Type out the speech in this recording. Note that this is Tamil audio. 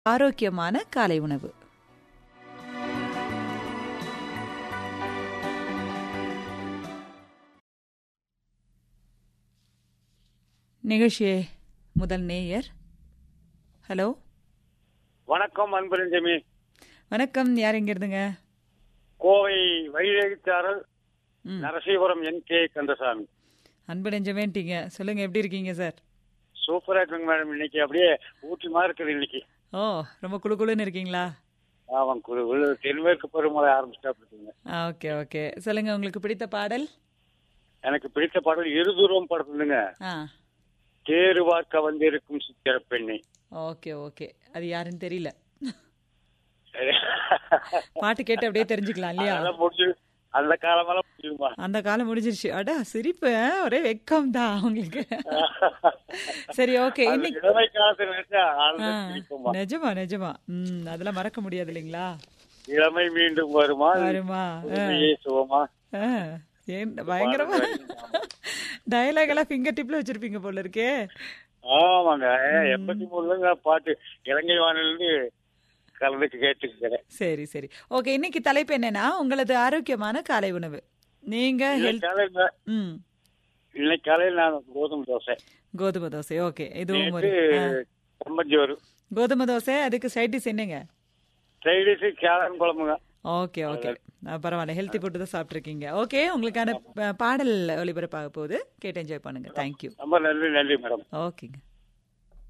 ஆரோக்கியமான காலை உணவு நிகழ்ச்சியே முதல் நேயர் ஹலோ வணக்கம் அன்பரஞ்சமி வணக்கம் யார் எங்க இருந்துங்க கோவை வைரேகிச்சாரல் ம் நரசீபுரம் என் கே கந்தசாமி அன்பு நெஞ்சமேன்ட்டீங்க சொல்லுங்க எப்படி இருக்கீங்க சார் சூப்பரா இருக்குங்க மேடம் இன்னைக்கு அப்படியே ஊட்டி மாதிரி இருக்குது இன்னைக்கு ஓ ரொம்ப குளு குளுன்னு இருக்கீங்களா ஆமாம் குழு குழு தென்மேற்கு பருவமழை ஆரம்பிச்சிட்டா இருக்குங்க ஆ ஓகே ஓகே சொல்லுங்க உங்களுக்கு பிடித்த பாடல் எனக்கு பிடித்த பாடல் இருதூரம் படத்துலங்க ஆ தேறு பார்க்க வந்திருக்கும் சித்திர பெண்ணை ஓகே ஓகே அது யாருன்னு தெரியல பாட்டு கேட்டு அப்படியே தெரிஞ்சுக்கலாம் இல்லையா அதெல்லாம் முடிஞ்சு அந்த காலமெல்லாம் முடியுமா அந்த காலம் முடிஞ்சிருச்சு அடா சிரிப்பு ஆ, ஒரே வெக்கம் தான் உங்களுக்கு சரி ஓகே அது இன்னைக்கு இளமை காலத்துல நினைச்சா ஆ, ஆழ்ந்த சிரிப்புமா. நிஜமா நிஜமா ம் அதெல்லாம் மறக்க முடியாது இல்லைங்களா இளமை மீண்டும் வருமா வருமா ஆ, புதுமையே சுகமா ஆ, ஏன் பயங்கரமா டயலாக் எல்லாம் ஃபிங்கர் டிப்ல வச்சிருப்பீங்க போல இருக்கே ஆமாங்க எண்பத்தி மூணுலங்க பாட்டு இலங்கை வானிலிருந்து கலந்துக்கு கேட்டுக்கிறேன் சரி சரி ஓகே இன்னைக்கு தலைப்பு என்னன்னா உங்களது ஆரோக்கியமான காலை உணவு நீங்க ஹெல்த் காலையில் ம் இன்னைக்கு காலையில் நான் கோதுமை தோசை கோதுமை தோசை ஓகே இதுவும் ஒரு நேற்று ஆ. சம்பஞ்சோறு கோதுமை தோசை அதுக்கு சைட் டிஷ் என்னங்க சைடிஷ் கேரன் குழம்புங்க ஓகே ஓகே பரவாயில்ல ஹெல்த்தி ஃபுட்டு தான் சாப்பிட்ருக்கீங்க ஓகே உங்களுக்கான ப- பாடல் ஒளிபரப்பாக போகுது கேட்டு என்ஜாய் பண்ணுங்க தேங்க்யூ ரொம்ப நன்றி நன்றி மேடம் ஓகேங்க